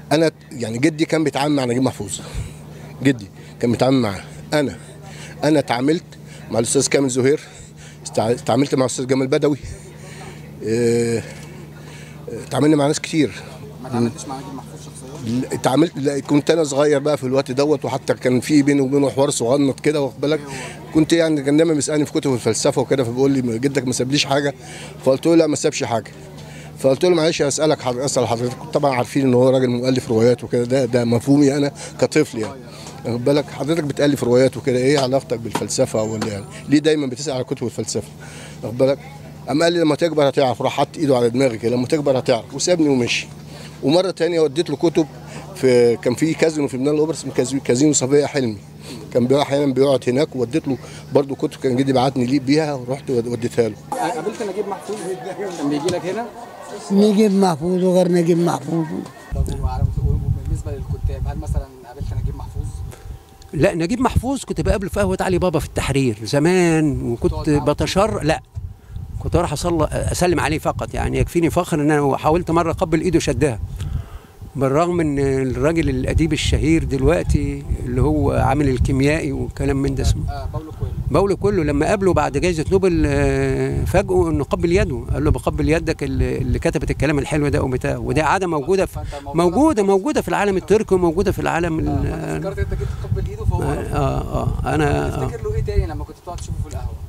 انا يعني جدي كان بيتعامل مع نجيب محفوظ جدي كان بيتعامل معاه انا انا اتعاملت مع الاستاذ كامل زهير استع- اتعاملت مع الاستاذ جمال بدوي اه، اتعاملنا مع ناس كتير ما تعاملتش مع نجيب محفوظ شخصيا اتعاملت لا، كنت انا صغير بقى في الوقت دوت وحتى كان في بيني وبينه حوار صغنط كده واخد بالك كنت يعني كان دايما بيسالني في كتب الفلسفه وكده فبيقول لي جدك ما سابليش حاجه فقلت له لا ما سابش حاجه فقلت له معلش اسالك حض- اسال حضرتك طبعا عارفين ان هو راجل مؤلف روايات وكده ده ده مفهومي انا كطفل يعني واخد بالك حضرتك بتالف روايات وكده ايه علاقتك بالفلسفه ولا يعني ليه دايما بتسال على كتب الفلسفه واخد بالك قام قال لي لما تكبر هتعرف راح حط ايده على دماغي كده لما تكبر هتعرف وسابني ومشي ومره تانية وديت له كتب في كان في كازينو في بنان الاوبرا اسمه كازينو- كازينو صفيه حلمي كان بيقعد احيانا بيقعد هناك ووديت له برضه كتب كان جدي بعتني ليه بيها ورحت وديتها له قابلت نجيب محفوظ كان بيجي لك هنا نجيب محفوظ وغير نجيب محفوظ طب وعلى- وبالنسبه للكتاب هل مثلا قابلت نجيب محفوظ لا نجيب محفوظ كنت بقابله في قهوه علي بابا في التحرير زمان وكنت تقعد معاه بتشر لا كنت اروح أصل... اسلم عليه فقط يعني يكفيني فخر ان انا حاولت مره اقبل ايده شدها بالرغم ان الراجل الاديب الشهير دلوقتي اللي هو عامل الكيميائي والكلام من ده اسمه آه باولو كويلو باولو كله لما قابله بعد جائزه نوبل آه، فاجئه انه قبل يده قال له بقبل يدك اللي اللي كتبت الكلام الحلو ده وبتاع وده عاده موجوده في فأنت الموضوع موجوده موجوده في العالم التركي وموجوده في العالم ال- فأنت فكرت انت جيت تقبل ايده فهو اه اه انا آه تفتكر له ايه تاني لما كنت بتقعد تشوفه في القهوه